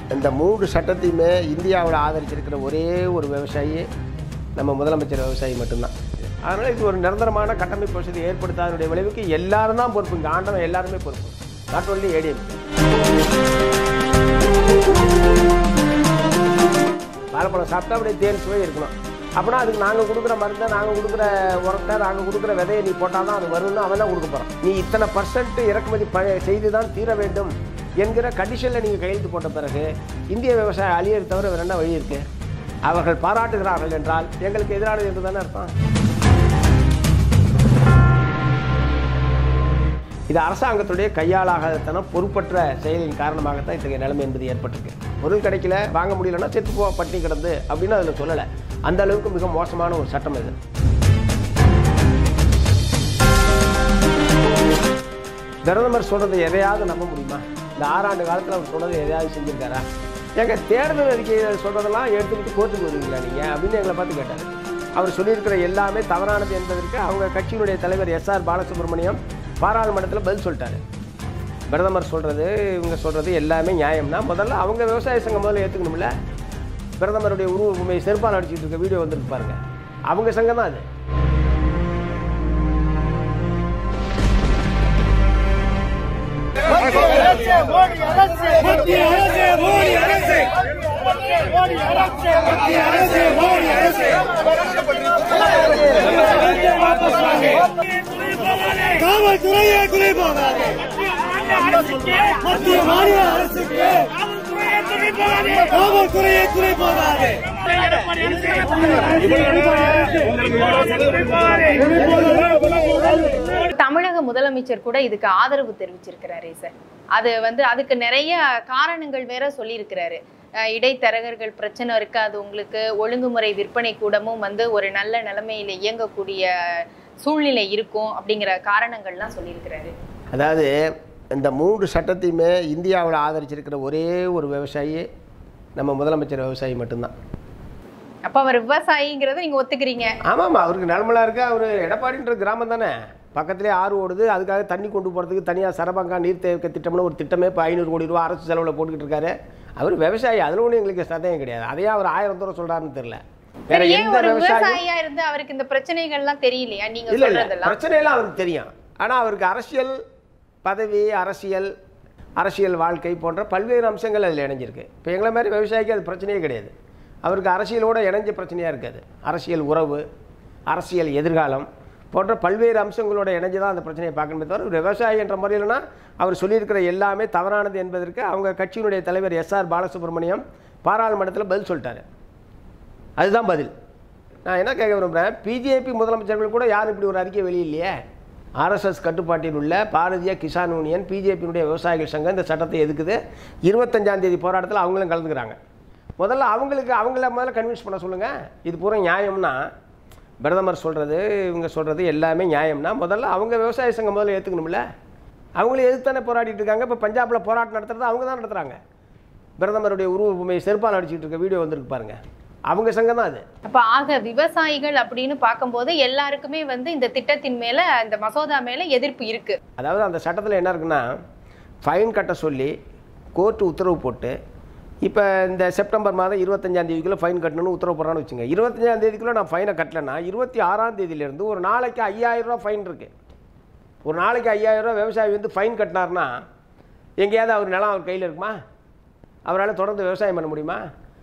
இந்த மூன்று சட்டத்தையுமே இந்தியாவில் ஆதரிச்சிருக்கிற ஒரே ஒரு விவசாயி நம்ம முதலமைச்சர் விவசாயி மட்டும்தான் அதனால் இது ஒரு நிரந்தரமான கட்டமைப்பு வசதி ஏற்படுத்தாதனுடைய விளைவுக்கு எல்லாரும் தான் பொறுப்பு இங்கே ஆண்டவன் எல்லாருமே பொறுப்பு நாட் ஒன்லி ஏடிஎம் வாழைப்பழம் சாப்பிட்டா அப்படியே தேன் சுவை இருக்கணும் அப்படின்னா அதுக்கு நாங்கள் கொடுக்குற மருந்தை நாங்கள் கொடுக்குற உரத்தை நாங்கள் கொடுக்குற விதையை நீ போட்டால் தான் அது வரும்னு அவன் தான் கொடுக்க போகிறான் நீ இத்தனை பர்சன்ட் இறக்குமதி ப செய்து தான் தீர வேண்டும் என்கிற கண்டிஷனில் நீங்கள் கையெழுத்து போட்ட பிறகு இந்திய விவசாயம் அழியறது தவிர வேற என்ன வழி இருக்கு அவர்கள் பாராட்டுகிறார்கள் என்றால் எங்களுக்கு எதிரானது என்று தானே அர்த்தம் இது அரசாங்கத்துடைய கையாளாகத்தனம் பொறுப்பற்ற செயலின் காரணமாகத்தான் இத்தகைய நிலைமை என்பது ஏற்பட்டிருக்கு பொருள் கிடைக்கல வாங்க முடியலன்னா செத்து போ பட்டினி கிடந்து அப்படின்னு அதில் சொல்லலை அந்த அளவுக்கு மிக மோசமான ஒரு சட்டம் இது பிரதமர் சொல்றது எதையாவது நம்ப முடியுமா இந்த ஆறாண்டு காலத்தில் அவர் சொல்றது எதையாவது செஞ்சிருக்காரா ஏங்க தேர்தல் அறிக்கையை சொல்றதெல்லாம் எடுத்துக்கிட்டு கோர்ட்டுக்கு வருவீங்களா நீங்க அப்படின்னு எங்களை பார்த்து கேட்டார் அவர் சொல்லியிருக்கிற எல்லாமே தவறானது என்பதற்கு அவங்க கட்சியினுடைய தலைவர் எஸ் ஆர் பாலசுப்ரமணியம் பாராளுமன்றத்தில் பதில் சொல்லிட்டாரு பிரதமர் சொல்றது இவங்க சொல்றது எல்லாமே நியாயம்னா முதல்ல அவங்க விவசாய சங்கம் முதல்ல ஏற்றுக்கணும்ல பிரதமருடைய உருவ உண்மையை செருப்பால் அடிச்சுட்டு இருக்க வீடியோ வந்திருக்கு பாருங்க அவங்க சங்கம் தான் அது மத்திய அரசு மோடி அரசு மோடி அரசு மத்திய அரசு மோடி அரசு காவல்துறையை துணை போகாதே மத்திய மாநில அரசுக்கு காவல்துறையை துணை போகாதே தமிழக முதலமைச்சர் கூட இதுக்கு ஆதரவு தெரிவிச்சிருக்கிறாரே சார் அது வந்து அதுக்கு நிறைய காரணங்கள் வேற சொல்லியிருக்கிறாரு அஹ் இடைத்தரகர்கள் பிரச்சனை இருக்காது உங்களுக்கு ஒழுங்குமுறை விற்பனை கூடமும் வந்து ஒரு நல்ல நிலைமையில இயங்கக்கூடிய சூழ்நிலை இருக்கும் அப்படிங்கிற காரணங்கள்லாம் சொல்லியிருக்கிறாரு அதாவது இந்த மூன்று சட்டத்தையுமே இந்தியாவில் ஆதரிச்சிருக்கிற ஒரே ஒரு விவசாயி நம்ம முதலமைச்சர் விவசாயி மட்டும்தான் அப்ப அவர் விவசாயிங்கிறத நீங்க ஒத்துக்கிறீங்க ஆமாம்மா அவருக்கு நிலமெல்லாம் இருக்கு அவர் எடப்பாடின்ற கிராமம் தானே பக்கத்துலேயே ஆறு ஓடுது அதுக்காக தண்ணி கொண்டு போகிறதுக்கு தனியாக சரபங்கா நீர்த்தேக்க திட்டம்னு ஒரு திட்டமே இப்போ ஐநூறு கோடி ரூபா அரசு செலவில் போட்டுக்கிட்டு இருக்காரு அவர் விவசாயி அதில் ஒன்றும் எங்களுக்கு சந்தேகம் கிடையாது அதையே அவர் ஆயிரம் தூரம் சொல்கிறாருன்னு தெரியல வேற சரி, ஏன் எந்த ஒரு விவசாயியும் விவசாயியா இருந்து அவருக்கு இந்த பிரச்சனைகள்லாம் தெரியலையா நீங்க இல்லை இல்லை சொல்றதெல்லாம் பிரச்சனையெல்லாம் அவருக்கு தெரியும் ஆனால் அவருக்கு அரசியல் பதவி அரசியல் அரசியல் வாழ்க்கை போன்ற பல்வேறு அம்சங்கள் அதில் இணைஞ்சிருக்கு இப்போ எங்களை மாதிரி விவசாயிக்கு அது பிரச்சனையே கிடையாது அவருக்கு அரசியலோட இணைஞ்ச பிரச்சனையாக இருக்காது அரசியல் உறவு அரசியல் எதிர்காலம் போன்ற பல்வேறு அம்சங்களோட இணைஞ்சு தான் அந்த பிரச்சனையை பார்க்கணுமே தவிர ஒரு விவசாயி என்ற முறையிலனா அவர் சொல்லியிருக்கிற எல்லாமே தவறானது என்பதற்கு அவங்க கட்சியினுடைய தலைவர் எஸ் ஆர் பாலசுப்ரமணியம் பாராளுமன்றத்தில் பதில் சொல்லிட்டாரு அதுதான் பதில் நான் என்ன கேட்க விரும்புகிறேன் பிஜேபி முதலமைச்சர்கள் கூட யாரும் இப்படி ஒரு அறிக்கை வெளியில்லையே ஆர்எஸ்எஸ் கட்டுப்பாட்டில் உள்ள பாரதிய கிசான் யூனியன் பிஜேபியினுடைய விவசாயிகள் சங்கம் இந்த சட்டத்தை எதுக்குது இருபத்தஞ்சாம் தேதி போராட்டத்தில் அவங்களும் கலந்துக்கிறாங்க முதல்ல அவங்களுக்கு அவங்கள முதல்ல கன்வின்ஸ் பண்ண சொல்லுங்கள் இது பூரா நியாயம்னா பிரதமர் சொல்கிறது இவங்க சொல்கிறது எல்லாமே நியாயம்னா முதல்ல அவங்க விவசாய சங்கம் முதல்ல ஏற்றுக்கணும்ல அவங்களும் எதுக்கு தானே போராடிட்டு இருக்காங்க இப்போ பஞ்சாபில் போராட்டம் நடத்துறது அவங்க தான் நடத்துகிறாங்க பிரதமருடைய உருவ பொம்மையை செருப்பால் அடிச்சிட்டு இருக்க வீடியோ வந்திருக்கு பாருங்க அவங்க சங்கம் தான் அது அப்ப ஆக விவசாயிகள் அப்படின்னு பார்க்கும்போது எல்லாருக்குமே வந்து இந்த திட்டத்தின் மேல இந்த மசோதா மேல எதிர்ப்பு இருக்கு அதாவது அந்த சட்டத்தில் என்ன இருக்குன்னா ஃபைன் கட்ட சொல்லி கோர்ட்டு உத்தரவு போட்டு இப்போ இந்த செப்டம்பர் மாதம் இருபத்தஞ்சாம் தேதிக்குள்ளே ஃபைன் கட்டணும்னு உத்தரவு போடுறான்னு வச்சுங்க இருபத்தஞ்சாம் தேதிக்குள்ளே நான் ஃபைனை கட்டலைன்னா இருபத்தி ஆறாம் தேதியிலேருந்து ஒரு நாளைக்கு ஐயாயிரம் ரூபா ஃபைன் இருக்குது ஒரு நாளைக்கு ஐயாயிரம் ரூபா விவசாயி வந்து ஃபைன் கட்டினார்னா எங்கேயாவது அவர் நிலம் அவர் கையில் இருக்குமா அவரால் தொடர்ந்து விவசாயம் பண்ண முடியுமா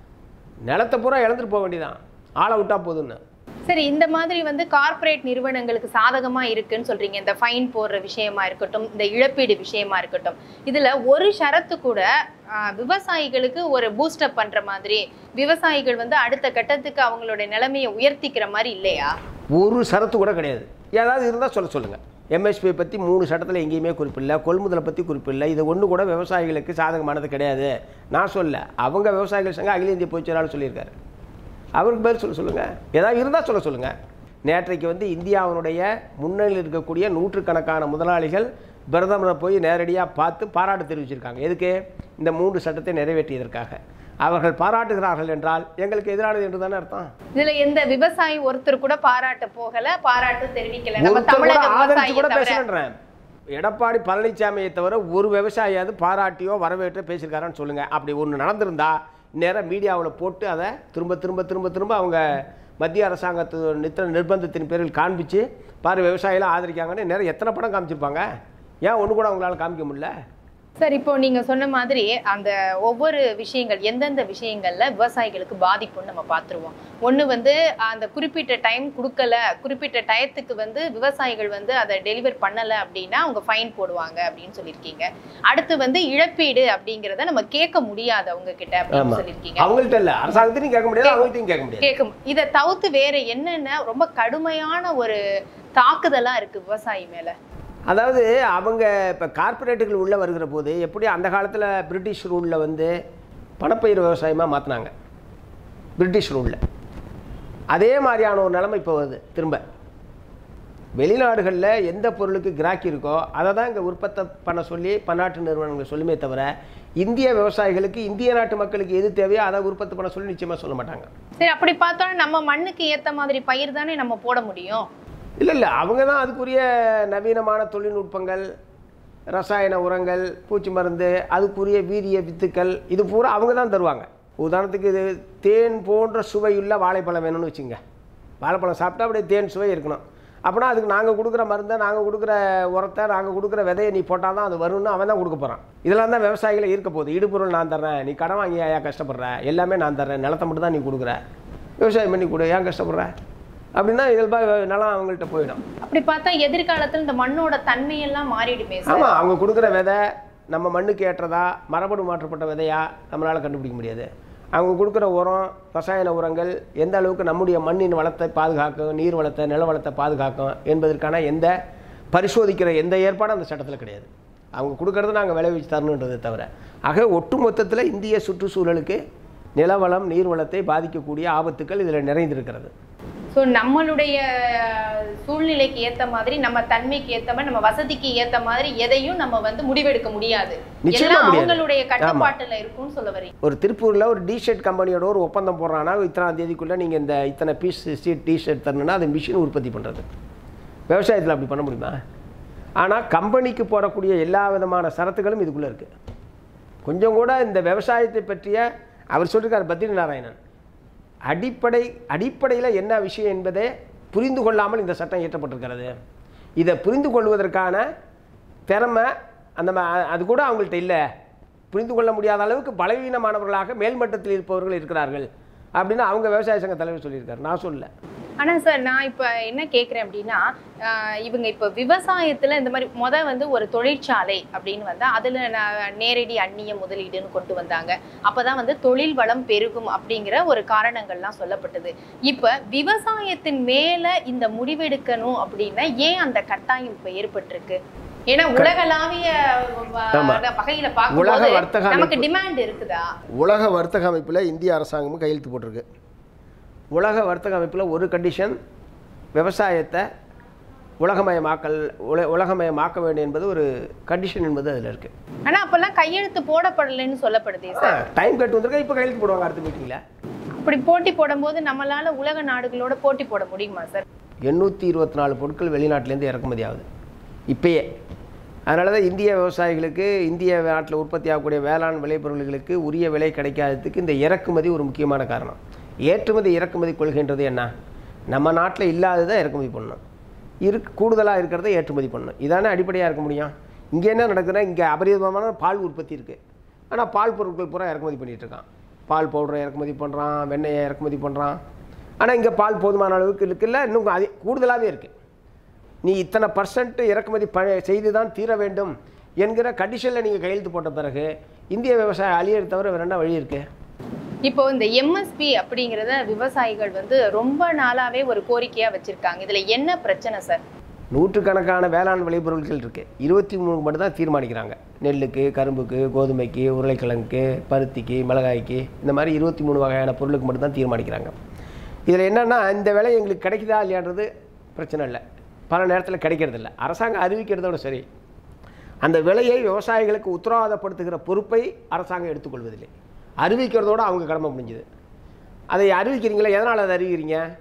நிலத்தை பூரா இழந்துட்டு போக வேண்டியதான் ஆளை விட்டா போதுன்னு சரி இந்த மாதிரி வந்து கார்ப்பரேட் நிறுவனங்களுக்கு சாதகமா இருக்குன்னு சொல்றீங்க இந்த ஃபைன் போடுற விஷயமா இருக்கட்டும் இந்த இழப்பீடு விஷயமா இருக்கட்டும் இதுல ஒரு ஷரத்து கூட ஆஹ், விவசாயிகளுக்கு ஒரு பூஸ்டப் பண்ற மாதிரி விவசாயிகள் வந்து அடுத்த கட்டத்துக்கு அவங்களுடைய நிலைமையை உயர்த்திக்கிற மாதிரி இல்லையா ஒரு சரத்து கூட கிடையாது ஏதாவது இருந்தால் சொல்ல சொல்லுங்கள் எம்எஸ்பியை பற்றி மூணு சட்டத்தில் எங்கேயுமே குறிப்பில்லை கொள்முதலை பற்றி குறிப்பில்லை இது ஒன்று கூட விவசாயிகளுக்கு சாதகமானது கிடையாது நான் சொல்ல அவங்க விவசாயிகள் சங்கம் அகில இந்திய பொதுச்செயலாளர் சொல்லியிருக்காரு அவருக்கு பதில் சொல்ல சொல்லுங்கள் ஏதாவது இருந்தால் சொல்ல சொல்லுங்கள் நேற்றைக்கு வந்து இந்தியாவினுடைய முன்னணியில் இருக்கக்கூடிய நூற்றுக்கணக்கான முதலாளிகள் பிரதமரை போய் நேரடியாக பார்த்து பாராட்டு தெரிவிச்சிருக்காங்க எதுக்கு இந்த மூன்று சட்டத்தை நிறைவேற்றியதற்காக அவர்கள் பாராட்டுகிறார்கள் என்றால் எங்களுக்கு எதிரானது என்று தானே அர்த்தம் இதுல எந்த விவசாயி ஒருத்தர் கூட பாராட்ட போகல பாராட்டு தெரிவிக்கல நம்ம ஒருத்தர் கூட தமிழக ஆதரிச்சு விவசாயியை கூட தவிர பேசலன்றேன் எடப்பாடி பழனிசாமியை தவிர ஒரு விவசாயியாவது பாராட்டியோ வரவேற்றோ பேசியிருக்காரான்னு சொல்லுங்கள் அப்படி ஒன்று நடந்திருந்தா நேராக மீடியாவில் போட்டு அதை திரும்ப திரும்ப திரும்ப திரும்ப அவங்க மத்திய அரசாங்கத்து நித்த நிர்பந்தத்தின் பேரில் காண்பிச்சு பாரு விவசாயிலாம் ஆதரிக்காங்கன்னு நேரம் எத்தனை படம் காமிச்சிருப்பாங்க ஏன் ஒன்று கூட அவங்களால காமிக்க முடியல சார் இப்போ நீங்க சொன்ன மாதிரி அந்த ஒவ்வொரு விஷயங்கள் எந்தெந்த விஷயங்கள்ல விவசாயிகளுக்கு பாதிப்புன்னு நம்ம பார்த்துருவோம் ஒண்ணு வந்து அந்த குறிப்பிட்ட டைம் கொடுக்கல குறிப்பிட்ட டயத்துக்கு வந்து விவசாயிகள் வந்து அதை டெலிவர் பண்ணல அப்படின்னா அவங்க ஃபைன் போடுவாங்க அப்படின்னு சொல்லியிருக்கீங்க அடுத்து வந்து இழப்பீடு அப்படிங்கிறத நம்ம கேட்க முடியாது அவங்க கிட்ட அப்படின்னு ஆமா. சொல்லியிருக்கீங்க அவங்கள்ட்ட இல்லை அரசாங்கத்தையும் கேட்க முடியாது அவங்கள்ட்டையும் கேட்க முடியாது கேட்க மு- இதை தவிர்த்து வேற என்னென்ன ரொம்ப கடுமையான ஒரு தாக்குதலா இருக்கு விவசாயி மேல அதாவது அவங்க இப்போ கார்ப்பரேட்டுகள் உள்ளே வருகிற போது எப்படி அந்த காலத்தில் பிரிட்டிஷ் ரூலில் வந்து பணப்பயிர் விவசாயமாக மாற்றினாங்க பிரிட்டிஷ் ரூலில் அதே மாதிரியான ஒரு நிலைமை இப்போ வருது திரும்ப வெளிநாடுகளில் எந்த பொருளுக்கு கிராக்கி இருக்கோ அதை தான் இங்கே உற்பத்தி பண்ண சொல்லி பன்னாட்டு நிறுவனங்கள் சொல்லுமே தவிர இந்திய விவசாயிகளுக்கு இந்திய நாட்டு மக்களுக்கு எது தேவையோ அதை உற்பத்தி பண்ண சொல்லி நிச்சயமாக சொல்ல மாட்டாங்க சரி அப்படி பார்த்தோம்னா நம்ம மண்ணுக்கு ஏத்த மாதிரி பயிர் தானே நம்ம போட முடியும் இல்லை இல்லை அவங்க தான் அதுக்குரிய நவீனமான தொழில்நுட்பங்கள் ரசாயன உரங்கள் பூச்சி மருந்து அதுக்குரிய வீரிய வித்துக்கள் இது பூரா அவங்க தான் தருவாங்க உதாரணத்துக்கு இது தேன் போன்ற சுவையுள்ள வாழைப்பழம் வேணும்னு வச்சுங்க வாழைப்பழம் சாப்பிட்டா அப்படியே தேன் சுவை இருக்கணும் அப்படின்னா அதுக்கு நாங்கள் கொடுக்குற மருந்தை நாங்கள் கொடுக்குற உரத்தை நாங்கள் கொடுக்குற விதையை நீ போட்டால் தான் அது வரும்னு அவன் தான் கொடுக்க போகிறான் இதெல்லாம் தான் விவசாயிகளை இருக்க போகுது இடுபொருள் நான் தர்றேன் நீ கடன் வாங்கி ஐயா கஷ்டப்படுற எல்லாமே நான் தர்றேன் நிலத்தை மட்டும் தான் நீ கொடுக்குற விவசாயம் பண்ணி கொடு ஏன் கஷ்டப்படுற அப்படின்னா இயல்பாக நிலம் அவங்கள்ட்ட போயிடும் அப்படி பார்த்தா எதிர்காலத்துல இந்த மண்ணோட தன்மையெல்லாம் மாறிடுமே சார் ஆமாம் அவங்க கொடுக்குற விதை நம்ம மண்ணுக்கு ஏற்றதா மரபணு மாற்றப்பட்ட விதையா நம்மளால் கண்டுபிடிக்க முடியாது அவங்க கொடுக்குற உரம் ரசாயன உரங்கள் எந்த அளவுக்கு நம்முடைய மண்ணின் வளத்தை பாதுகாக்கும் நீர் வளத்தை நில வளத்தை பாதுகாக்கும் என்பதற்கான எந்த பரிசோதிக்கிற எந்த ஏற்பாடும் அந்த சட்டத்தில் கிடையாது அவங்க கொடுக்கறது நாங்கள் விளைவிச்சு தரணுன்றதை தவிர ஆக ஒட்டுமொத்தத்தில் இந்திய சுற்றுச்சூழலுக்கு நிலவளம் நீர் வளத்தை பாதிக்கக்கூடிய ஆபத்துக்கள் இதில் நிறைந்திருக்கிறது ஸோ நம்மளுடைய சூழ்நிலைக்கு ஏத்த மாதிரி நம்ம தன்மைக்கு ஏத்த மாதிரி நம்ம வசதிக்கு ஏத்த மாதிரி எதையும் நம்ம வந்து முடிவெடுக்க முடியாது நிச்சயமா எல்லாம் முடியாது. அவங்களுடைய கட்டுப்பாட்டுல இருக்கும்னு சொல்ல வரீங்க ஒரு திருப்பூரில் ஒரு டிஷர்ட் கம்பெனியோட ஒரு ஒப்பந்தம் போடுறாங்கன்னா இத்தனாம் தேதிக்குள்ளே நீங்கள் இந்த இத்தனை பீஸ் சீட் டிஷர்ட் தரணுன்னா அது மிஷின் உற்பத்தி பண்ணுறது விவசாயத்தில் அப்படி பண்ண முடியுமா ஆனால் கம்பெனிக்கு போடக்கூடிய எல்லா விதமான சரத்துகளும் இதுக்குள்ளே இருக்குது கொஞ்சம் கூட இந்த விவசாயத்தை பற்றிய அவர் சொல்லியிருக்கார் பத்ரி நாராயணன் அடிப்படை அடிப்படையில் என்ன விஷயம் என்பதை புரிந்து கொள்ளாமல் இந்த சட்டம் இயற்றப்பட்டிருக்கிறது இதை புரிந்து கொள்வதற்கான திறமை அந்த ம- அது கூட அவங்கள்ட்ட இல்லை புரிந்து கொள்ள முடியாத அளவுக்கு பலவீனமானவர்களாக மேல்மட்டத்தில் இருப்பவர்கள் இருக்கிறார்கள் அப்படின்னு அவங்க விவசாய சங்க தலைவர் சொல்லியிருக்காரு நான் சொல்லல ஆனா சார் நான் இப்ப என்ன கேக்குறேன் அப்படின்னா ஆஹ் இவங்க இப்ப விவசாயத்துல இந்த மாதிரி முத வந்து ஒரு தொழிற்சாலை அப்படின்னு வந்தா அதுல நான் நேரடி அந்நிய முதலீடுன்னு கொண்டு வந்தாங்க அப்பதான் வந்து தொழில் வளம் பெருகும் அப்படிங்கிற ஒரு காரணங்கள்லாம் சொல்லப்பட்டது இப்ப விவசாயத்தின் மேல இந்த முடிவெடுக்கணும் அப்படின்னா ஏன் அந்த கட்டாயம் இப்ப ஏற்பட்டிருக்கு ஏன்னா உலகளாவிய ஆமா. வ- வகையில உலக பார்க்கும்போது வர்த்தக நமக்கு அமைப்பு- டிமாண்ட் இருக்குதா உலக வர்த்தக அமைப்பில் இந்திய அரசாங்கமும் கையெழுத்து போட்டிருக்கு உலக வர்த்தக அமைப்பில் ஒரு கண்டிஷன் விவசாயத்தை உலகமயமாக்கல் உல உலகமயமாக்க வேண்டும் என்பது ஒரு கண்டிஷன் என்பது அதில் இருக்குது ஆனா அப்பெல்லாம் கையெழுத்து போடப்படலைன்னு சொல்லப்படுதே சார் டைம் கட்டு வந்திருக்கா இப்போ கையெழுத்து போடுவாங்க அடுத்த மீட்டிங்கில் அப்படி போட்டி போடும்போது நம்மளால உலக நாடுகளோட போட்டி போட முடியுமா சார் எண்ணூற்றி இருபத்தி நாலு பொருட்கள் வெளிநாட்டிலேருந்து இறக்குமதி ஆகுது இப்பயே அதனால தான் இந்திய விவசாயிகளுக்கு இந்திய நாட்டில் உற்பத்தி ஆகக்கூடிய வேளாண் விளைபொருள்களுக்கு உரிய விலை கிடைக்காததுக்கு இந்த இறக்குமதி ஒரு முக்கியமான காரணம் ஏற்றுமதி இறக்குமதி கொள்கைன்றது என்ன நம்ம நாட்டில் இல்லாததை இறக்குமதி பண்ணணும் இரு கூடுதலாக இருக்கிறத ஏற்றுமதி பண்ணணும் இதானே அடிப்படையாக இருக்க முடியும் இங்கே என்ன நடக்குதுன்னா இங்கே அபரிதமான பால் உற்பத்தி இருக்குது ஆனால் பால் பொருட்கள் பூரா இறக்குமதி பண்ணிட்டு இருக்கான் பால் பவுடரை இறக்குமதி பண்ணுறான் வெண்ணெயை இறக்குமதி பண்ணுறான் ஆனால் இங்கே பால் போதுமான அளவுக்கு இருக்குல்ல இன்னும் அதிக கூடுதலாகவே இருக்குது நீ இத்தனை பர்சன்ட் இறக்குமதி ப செய்து தான் தீர வேண்டும் என்கிற கண்டிஷனில் நீங்கள் கையெழுத்து போட்ட பிறகு இந்திய விவசாயம் அழியறத தவிர வேறு என்ன வழி இருக்குது இப்போ இந்த எம்எஸ்பி அப்படிங்கறத விவசாயிகள் வந்து ரொம்ப நாளாவே ஒரு கோரிக்கையா வச்சிருக்காங்க இதுல என்ன பிரச்சனை சார் நூற்றுக்கணக்கான வேளாண் விளைபொருட்கள் இருக்குது இருபத்தி மூணு மட்டும் தான் தீர்மானிக்கிறாங்க நெல்லுக்கு கரும்புக்கு கோதுமைக்கு உருளைக்கிழங்குக்கு பருத்திக்கு மிளகாய்க்கு இந்த மாதிரி இருபத்தி மூணு வகையான பொருளுக்கு மட்டும் தான் தீர்மானிக்கிறாங்க இதில் என்னென்னா இந்த விலை எங்களுக்கு கிடைக்குதா இல்லையான்றது பிரச்சனை இல்லை பல நேரத்தில் கிடைக்கிறது இல்லை அரசாங்கம் அறிவிக்கிறதோட சரி அந்த விலையை விவசாயிகளுக்கு உத்தரவாதப்படுத்துகிற பொறுப்பை அரசாங்கம் எடுத்துக்கொள்வதில்லை அறிவிக்கிறதோட அவங்க கடமை முடிஞ்சுது அதை அறிவிக்கிறீங்களா எதனால் அதை அறிவிக்கிறீங்க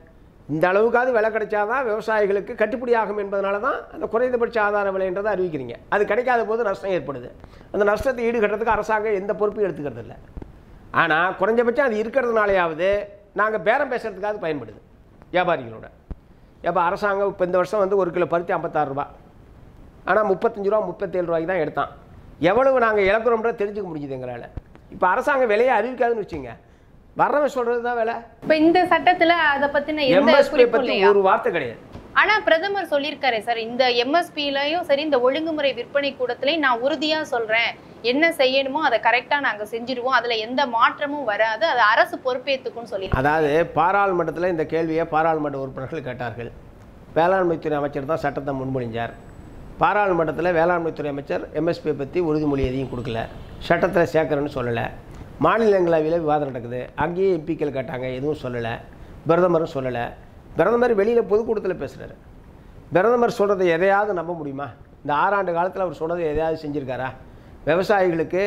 இந்த அளவுக்காவது விலை கிடைச்சாதான் விவசாயிகளுக்கு கட்டுப்படி ஆகும் என்பதனால தான் அந்த குறைந்தபட்ச ஆதார விலைன்றதை அறிவிக்கிறீங்க அது கிடைக்காத போது நஷ்டம் ஏற்படுது அந்த நஷ்டத்தை ஈடுகட்டுறதுக்கு அரசாங்கம் எந்த பொறுப்பையும் எடுத்துக்கிறது இல்லை ஆனால் குறைஞ்சபட்சம் அது இருக்கிறதுனாலையாவது நாங்கள் பேரம் பேசுறதுக்காவது பயன்படுது வியாபாரிகளோட இப்போ அரசாங்கம் இப்போ இந்த வருஷம் வந்து ஒரு கிலோ பருத்தி ஐம்பத்தாறு ரூபா ஆனால் முப்பத்தஞ்சு ரூபா முப்பத்தேழு ரூபாய்க்கு தான் எடுத்தான் எவ்வளவு நாங்கள் இழக்கிறோம்ன்ற தெரிஞ்சுக்க முடியுது எங்களால் இப்போ அரசாங்கம் விலையை அறிவிக்காதுன்னு வச்சுங்க வர்றவன் சொல்கிறது தான் விலை இப்ப இந்த சட்டத்துல அத பத்தின எந்த எம்எஸ்பி குறிப்பும் பற்றி இல்லையா ஒரு வார்த்தை கிடையாது ஆனா பிரதமர் சொல்லியிருக்காரு சார் இந்த எம்எஸ்பிலையும் சரி இந்த ஒழுங்குமுறை விற்பனை கூடத்திலையும் நான் உறுதியா சொல்றேன் என்ன செய்யணுமோ அதை கரெக்டா நாங்க செஞ்சிருவோம் அதுல எந்த மாற்றமும் வராது அது அரசு பொறுப்பேற்றுக்கும்னு சொல்லி அதாவது பாராளுமன்றத்தில் இந்த கேள்வியை பாராளுமன்ற உறுப்பினர்கள் கேட்டார்கள் வேளாண்மைத்துறை அமைச்சர் தான் சட்டத்தை முன்மொழிஞ்சார் பாராளுமன்றத்தில் வேளாண்மைத்துறை அமைச்சர் எம்எஸ்பியை பற்றி உறுதிமொழி எதையும் கொடுக்கல சட்டத்தில் சேர்க்குறேன்னு சொல்லலை மாநிலங்களவையில் விவாதம் நடக்குது அங்கேயும் எம்பிக்கள் கேட்டாங்க எதுவும் சொல்லலை பிரதமரும் சொல்லலை பிரதமர் வெளியில் பொதுக்கூட்டத்தில் பேசுகிறாரு பிரதமர் சொல்கிறத எதையாவது நம்ப முடியுமா இந்த ஆறாண்டு காலத்தில் அவர் சொன்னதை எதையாவது செஞ்சுருக்காரா விவசாயிகளுக்கு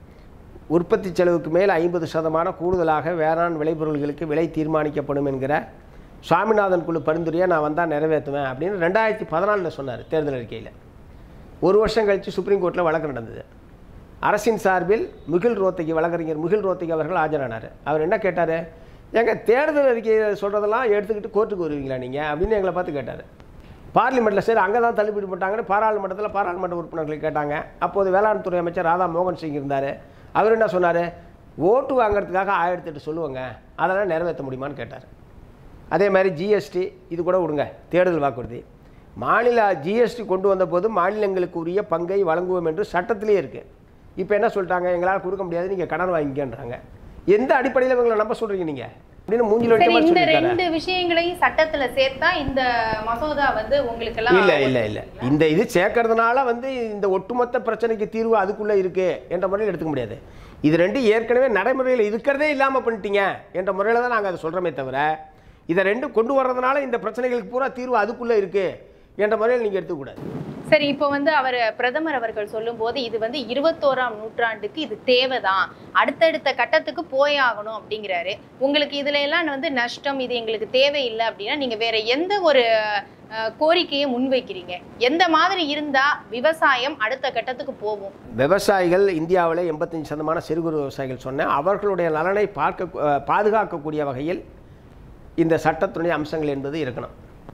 உற்பத்தி செலவுக்கு மேல் ஐம்பது சதமான கூடுதலாக வேளாண் விளைபொருள்களுக்கு விலை தீர்மானிக்கப்படும் என்கிற சுவாமிநாதன் குழு பரிந்துரையை நான் வந்தால் நிறைவேற்றுவேன் அப்படின்னு ரெண்டாயிரத்தி பதினாலில் சொன்னார் தேர்தல் அறிக்கையில் ஒரு வருஷம் கழித்து சுப்ரீம் கோர்ட்டில் வழக்கு நடந்தது அரசின் சார்பில் முகில் ரோத்தகி வழக்கறிஞர் முகில் ரோத்தகி அவர்கள் ஆஜரானார் அவர் என்ன கேட்டார் ஏங்க தேர்தல் அறிக்கையை சொல்கிறதெல்லாம் எடுத்துக்கிட்டு கோர்ட்டுக்கு வருவீங்களா நீங்கள் அப்படின்னு எங்களை பார்த்து கேட்டார் பார்லிமெண்ட்டில் சரி அங்கே தான் தள்ளுபடி போட்டாங்கன்னு பாராளுமன்றத்தில் பாராளுமன்ற உறுப்பினர்கள் கேட்டாங்க அப்போது வேளாண் துறை அமைச்சர் ராதா மோகன் சிங் இருந்தார் அவர் என்ன சொன்னார் ஓட்டு வாங்குறதுக்காக ஆயிரத்தி எட்டு சொல்லுவாங்க அதெல்லாம் நிறைவேற்ற முடியுமான்னு கேட்டார் அதே மாதிரி ஜிஎஸ்டி இது கூட விடுங்க தேடுதல் வாக்குறுதி மாநில ஜிஎஸ்டி கொண்டு வந்தபோது மாநிலங்களுக்கு உரிய பங்கை வழங்குவோம் என்று சட்டத்திலே இருக்குது இப்போ என்ன சொல்லிட்டாங்க எங்களால் கொடுக்க முடியாது நீங்கள் கடன் வாங்கிக்கன்றாங்க எந்த அடிப்படையில் இவங்களை நம்ப சொல்கிறீங்க நீங்கள் அப்படின்னு மூஞ்சில் சரி வச்ச மாதிரி இந்த சொல்லியிருக்காரு ரெண்டு விஷயங்களையும் சட்டத்துல சேர்த்தா இந்த மசோதா வந்து உங்களுக்கு எல்லாம் இல்லை இல்லை இல்லை இந்த இது சேர்க்கறதுனால வந்து இந்த ஒட்டுமொத்த பிரச்சனைக்கு தீர்வு அதுக்குள்ளே இருக்கு என்ற முறையில் எடுத்துக்க முடியாது இது ரெண்டு ஏற்கனவே நடைமுறையில் இருக்கிறதே இல்லாமல் பண்ணிட்டீங்க என்ற முறையில் தான் நாங்கள் அதை சொல்கிறோமே தவிர இதை ரெண்டும் கொண்டு வர்றதுனால இந்த பிரச்சனைகளுக்கு பூரா தீர்வு அதுக்குள்ளே இருக்கு என்ற முறையில் நீங்கள் எடுத்துக்கூடாது சரி இப்போ வந்து அவர் பிரதமர் அவர்கள் சொல்லும்போது இது வந்து இருபத்தோராம் நூற்றாண்டுக்கு இது தேவைதான் அடுத்தடுத்த கட்டத்துக்கு போயாகணும் அப்படிங்கிறாரு உங்களுக்கு இதுல எல்லாம் வந்து நஷ்டம் இது எங்களுக்கு தேவையில்லை அப்படின்னா நீங்க வேற எந்த ஒரு அஹ், கோரிக்கையை முன்வைக்கிறீங்க எந்த மாதிரி இருந்தா விவசாயம் அடுத்த கட்டத்துக்கு போகும் விவசாயிகள் இந்தியாவில் எண்பத்தஞ்சு சதமான சிறு குறு விவசாயிகள் சொன்னேன் அவர்களுடைய நலனை பார்க்க அஹ், பாதுகாக்கக்கூடிய வகையில் இந்த சட்டத்துடைய அம்சங்கள் என்பது இருக்கணும்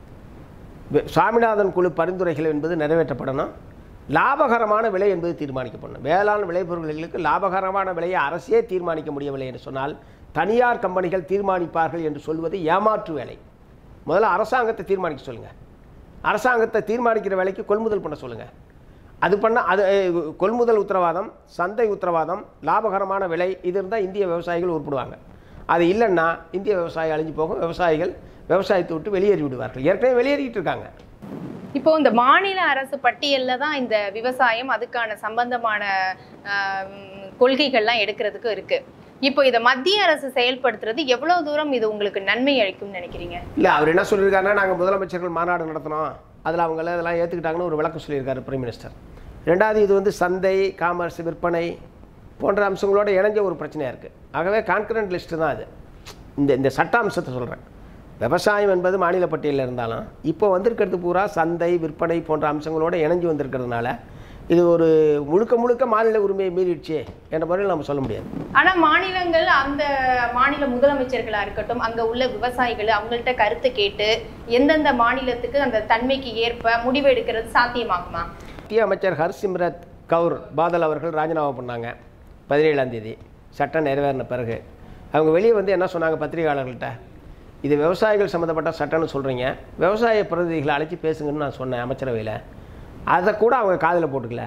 வி- சுவாமிநாதன் குழு பரிந்துரைகள் என்பது நிறைவேற்றப்படணும் லாபகரமான விலை என்பது தீர்மானிக்கப்படணும் வேளாண் விளைபொருள்களுக்கு லாபகரமான விலையை அரசே தீர்மானிக்க முடியவில்லை என்று சொன்னால் தனியார் கம்பெனிகள் தீர்மானிப்பார்கள் என்று சொல்வது ஏமாற்று வேலை முதல்ல அரசாங்கத்தை தீர்மானிக்க சொல்லுங்கள் அரசாங்கத்தை தீர்மானிக்கிற வேலைக்கு கொள்முதல் பண்ண சொல்லுங்கள் அது பண்ண அது அஹ், கொள்முதல் உத்தரவாதம் சந்தை உத்தரவாதம் லாபகரமான விலை இது இருந்தால் இந்திய விவசாயிகள் உருப்படுவாங்க அது இல்லைன்னா இந்திய விவசாயி அழிஞ்சு போகும் விவசாயிகள் விவசாயத்தை விட்டு வெளியேறி விடுவார்கள் ஏற்கனவே வெளியேறிட்டு இருக்காங்க இப்போ இந்த மாநில அரசு பட்டியல்ல தான் இந்த விவசாயம் அதுக்கான சம்பந்தமான ஆஹ், உம், கொள்கைகள்லாம் எடுக்கிறதுக்கு இருக்கு இப்போ இதை மத்திய அரசு செயல்படுத்துறது எவ்வளவு தூரம் இது உங்களுக்கு நன்மை அளிக்கும்னு நினைக்கிறீங்க இல்லை அவர் என்ன சொல்லியிருக்காருன்னா நாங்கள் முதலமைச்சர்கள் மாநாடு நடத்தினோம் அதில் அவங்க இதெல்லாம் ஏற்றுக்கிட்டாங்கன்னு ஒரு விளக்கம் சொல்லியிருக்காரு பிரைம் மினிஸ்டர் ரெண்டாவது இது வந்து சந்தை காமர்ஸ் விற்பனை போன்ற அம்சங்களோட இணைஞ்ச ஒரு பிரச்சனையாக இருக்குது ஆகவே கான்கரண்ட் லிஸ்ட்டு தான் அது இந்த இந்த சட்ட அம்சத்தை சொல்கிறேன் விவசாயம் என்பது மாநில பட்டியலில் இருந்தாலும் இப்போ வந்திருக்கிறது பூரா சந்தை விற்பனை போன்ற அம்சங்களோட இணைஞ்சு வந்திருக்கிறதுனால இது ஒரு முழுக்க முழுக்க மாநில உரிமையை மீறிடுச்சு என்ற முறையில் நம்ம சொல்ல முடியாது ஆனா மாநிலங்கள் அந்த மாநில முதலமைச்சர்களா இருக்கட்டும் அங்க உள்ள விவசாயிகள் அவங்கள்ட்ட கருத்து கேட்டு எந்தெந்த மாநிலத்துக்கு அந்த தன்மைக்கு ஏற்ப முடிவு எடுக்கிறது சாத்தியமாகுமா மத்திய அமைச்சர் ஹர்சிம்ரத் கவுர் பாதல் அவர்கள் ராஜினாமா பண்ணாங்க பதினேழாம் தேதி சட்டம் நிறைவேறின பிறகு அவங்க வெளியே வந்து என்ன சொன்னாங்க பத்திரிகையாளர்கள்ட்ட இது விவசாயிகள் சம்மந்தப்பட்ட சட்டம்னு சொல்கிறீங்க விவசாய பிரதிநிதிகளை அழைச்சி பேசுங்கன்னு நான் சொன்னேன் அமைச்சரவையில் அதை கூட அவங்க காதில் போட்டுக்கல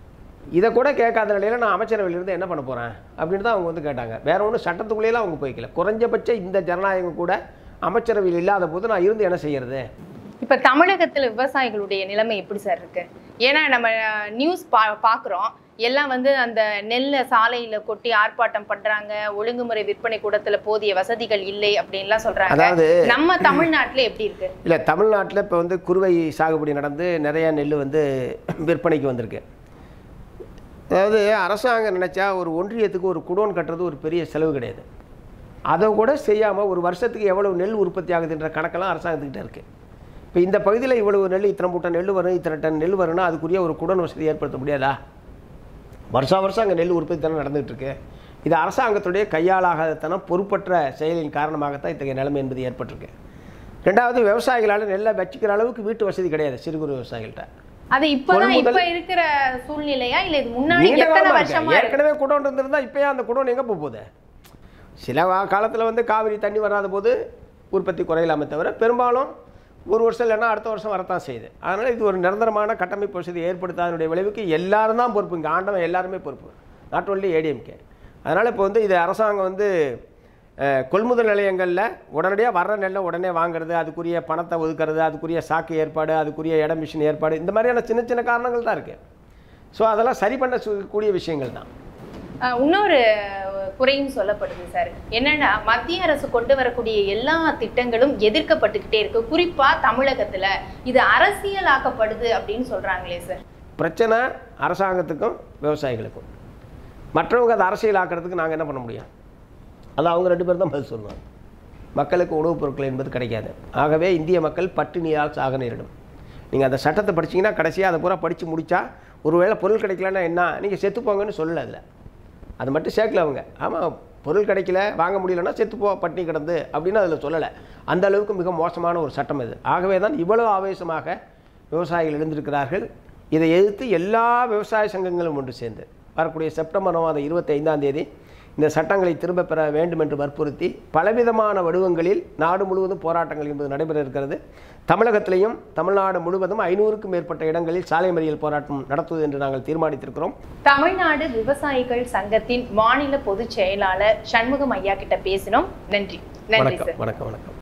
இதை கூட கேட்காத நிலையில் நான் அமைச்சரவையிலிருந்து என்ன பண்ண போகிறேன் அப்படின்னு தான் அவங்க வந்து கேட்டாங்க வேற ஒன்றும் சட்டத்துக்குள்ளேலாம் அவங்க போய்க்கல குறைஞ்சபட்ச இந்த ஜனநாயகம் கூட அமைச்சரவையில் இல்லாத போது நான் இருந்து என்ன செய்யறது இப்ப தமிழகத்துல விவசாயிகளுடைய நிலைமை எப்படி சார் இருக்கு ஏன்னா நம்ம நியூஸ் பா பாக்குறோம் எல்லாம் வந்து அந்த நெல்லை சாலையில கொட்டி ஆர்ப்பாட்டம் பண்றாங்க ஒழுங்குமுறை விற்பனை கூடத்துல போதிய வசதிகள் இல்லை அப்படின்லாம் சொல்றாங்க அதாவது நம்ம தமிழ்நாட்டுல எப்படி இருக்கு இல்லை தமிழ்நாட்டில் இப்போ வந்து குறுவை சாகுபடி நடந்து நிறைய நெல் வந்து விற்பனைக்கு வந்திருக்கு அதாவது அரசாங்கம் நினச்சா ஒரு ஒன்றியத்துக்கு ஒரு குடோன் கட்டுறது ஒரு பெரிய செலவு கிடையாது அதை கூட செய்யாமல் ஒரு வருஷத்துக்கு எவ்வளவு நெல் உற்பத்தி ஆகுதுன்ற கணக்கெல்லாம் அரசாங்கத்துக்கிட்ட இருக்குது இப்போ இந்த பகுதியில் இவ்வளவு நெல் இத்தனை மூட்டை நெல் வரும் இத்தனை டன் நெல் வரும்னா அதுக்குரிய ஒரு குடன் வசதி ஏற்படுத்த முடியாதா வருஷம் வருஷம் அங்கே நெல் உற்பத்தி தானே நடந்துகிட்டு இருக்கு இது அரசாங்கத்துடைய கையாளாகாதத்தனம் பொறுப்பற்ற செயலின் காரணமாகத்தான் இத்தகைய நிலைமை என்பது ஏற்பட்டிருக்கு ரெண்டாவது விவசாயிகளால் நெல்லை வச்சுக்கிற அளவுக்கு வீட்டு வசதி கிடையாது சிறு குறு விவசாயிகள்கிட்ட அது இப்பதான் கொள்முதல்- இப்ப இருக்கிற சூழ்நிலையா இல்ல இது முன்னாடி நீண்ட எத்தனை காலமா வருஷமா இருக்கு. இருக்கு ஏற்கனவே குடோன் இருந்திருந்தா இப்பயே அந்த குடோன் எங்கே போக போகுது சில காலத்தில் வந்து காவிரி தண்ணி வராத போது உற்பத்தி குறையலாமே தவிர பெரும்பாலும் ஒரு வருஷம் இல்லைன்னா அடுத்த வருஷம் வரத்தான் செய்யுது அதனால் இது ஒரு நிரந்தரமான கட்டமைப்பு வசதி ஏற்படுத்தாதனுடைய விளைவுக்கு எல்லாரும் தான் பொறுப்பு இங்கே ஆண்டவன் எல்லாருமே பொறுப்பு நாட் ஒன்லி ஏடிஎம்கே அதனால் இப்போ வந்து இது அரசாங்கம் வந்து அஹ், கொள்முதல் நிலையங்களில் உடனடியாக வர்ற நெல்லை உடனே வாங்குறது அதுக்குரிய பணத்தை ஒதுக்குறது அதுக்குரிய சாக்கு ஏற்பாடு அதுக்குரிய இட மிஷின் ஏற்பாடு இந்த மாதிரியான சின்ன சின்ன காரணங்கள் தான் இருக்குது ஸோ அதெல்லாம் சரி பண்ண சு- கூடிய விஷயங்கள் தான் அஹ், இன்னொரு அஹ், குறையும் சொல்லப்படுது சார் என்னன்னா மத்திய அரசு கொண்டு வரக்கூடிய எல்லா திட்டங்களும் எதிர்க்கப்பட்டுக்கிட்டே இருக்கு குறிப்பா தமிழகத்துல இது அரசியலாக்கப்படுது அப்படின்னு சொல்றாங்களே சார் பிரச்சனை அரசாங்கத்துக்கும் விவசாயிகளுக்கும் மற்றவங்க அதை அரசியல் ஆக்கிறதுக்கு நாங்கள் என்ன பண்ண முடியும் அது அவங்க ரெண்டு பேரும் தான் பதில் சொல்லுவாங்க மக்களுக்கு உணவுப் பொருட்கள் என்பது கிடைக்காது ஆகவே இந்திய மக்கள் பட்டினியால் சாக நேரிடும் நீங்கள் அந்த சட்டத்தை படிச்சீங்கன்னா கடைசியாக அதை பூரா படித்து முடித்தா ஒருவேளை பொருள் கிடைக்கலன்னா என்ன நீங்கள் செத்து போங்கன்னு சொல்லலை அதில் அது மட்டும் சேர்க்கல அவங்க ஆமாம் பொருள் கிடைக்கல வாங்க முடியலன்னா செத்துப்போ பட்டினி கிடந்து அப்படின்னு அதில் சொல்லலை அந்த அளவுக்கு மிக மோசமான ஒரு சட்டம் இது ஆகவே தான் இவ்வளவு ஆவேசமாக விவசாயிகள் எழுந்திருக்கிறார்கள் இதை எதிர்த்து எல்லா விவசாய சங்கங்களும் ஒன்று சேர்ந்து வரக்கூடிய செப்டம்பர் மாதம் இருபத்தி ஐந்தாம் தேதி இந்த சட்டங்களை திரும்பப் பெற வேண்டும் என்று வற்புறுத்தி பலவிதமான வடிவங்களில் நாடு முழுவதும் போராட்டங்கள் என்பது நடைபெற இருக்கிறது தமிழகத்திலையும் தமிழ்நாடு முழுவதும் ஐநூறுக்கும் மேற்பட்ட இடங்களில் சாலை மறியல் போராட்டம் நடத்துவது என்று நாங்கள் தீர்மானித்திருக்கிறோம் தமிழ்நாடு விவசாயிகள் சங்கத்தின் மாநில பொதுச் செயலாளர் சண்முகம் ஐயா கிட்ட பேசினோம் நன்றி நன்றி சார் வணக்கம் வணக்கம் வணக்கம்